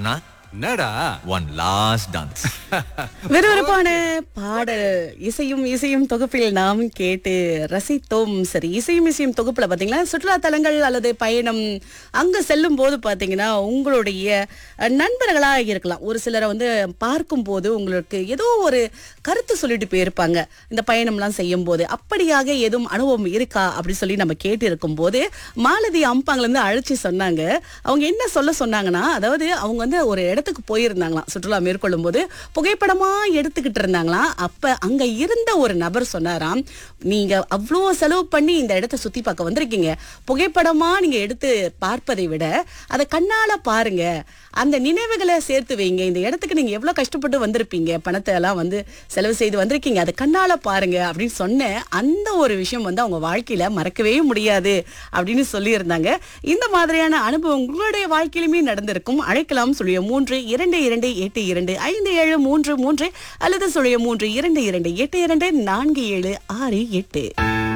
அண்ணா என்னடா one last dance விறுவிறுப்பான பாடல் இசையும் இசையும் தொகுப்பில் நாம் கேட்டு ரசித்தோம் சரி இசையும் இசையும் தொகுப்புல பாத்தீங்கன்னா சுற்றுலா தலங்கள் அல்லது பயணம் அங்க செல்லும் போது பாத்தீங்கன்னா உங்களுடைய அஹ், நண்பர்களா இருக்கலாம் ஒரு சிலரை வந்து பார்க்கும் போது உங்களுக்கு ஏதோ ஒரு கருத்து சொல்லிட்டு போயிருப்பாங்க இந்த பயணம்லாம் செய்யும் போது அப்படியாக எதுவும் அனுபவம் இருக்கா அப்படி சொல்லி நம்ம கேட்டு இருக்கும் போது மாலதி அம்பாங்கல இருந்து அழைச்சி சொன்னாங்க அவங்க என்ன சொல்ல சொன்னாங்கன்னா அதாவது அவங்க வந்து ஒரு இடத்துக்கு போயிருந்தாங்களாம் சுற்றுலா மேற்கொள்ளும் போது புகைப்படமா எடுத்துக்கிட்டு இருந்தாங்களாம் அப்ப அங்க இருந்த ஒரு நபர் சொன்னாராம் நீங்க அவ்வளோ செலவு பண்ணி இந்த இடத்த சுத்தி பார்க்க வந்திருக்கீங்க புகைப்படமா நீங்க எடுத்து பார்ப்பதை விட அதை கண்ணால பாருங்க அந்த நினைவுகளை சேர்த்து வைங்க இந்த இடத்துக்கு நீங்க எவ்வளவு கஷ்டப்பட்டு வந்திருப்பீங்க பணத்தை எல்லாம் வந்து செலவு செய்து வந்திருக்கீங்க அதை கண்ணால பாருங்க அப்படின்னு சொன்ன அந்த ஒரு விஷயம் வந்து அவங்க வாழ்க்கையில மறக்கவே முடியாது அப்படின்னு சொல்லியிருந்தாங்க இந்த மாதிரியான அனுபவம் உங்களுடைய வாழ்க்கையிலுமே நடந்திருக்கும் அழைக்கலாம் சொல்லிய மூன்று இரண்டு இரண்டு எட்டு இரண்டு ஐந்து ஏழு மூன்று மூன்று அல்லது சொல்லிய மூன்று இரண்டு இரண்டு எட்டு இரண்டு நான்கு ஏழு ஆறு எட்டு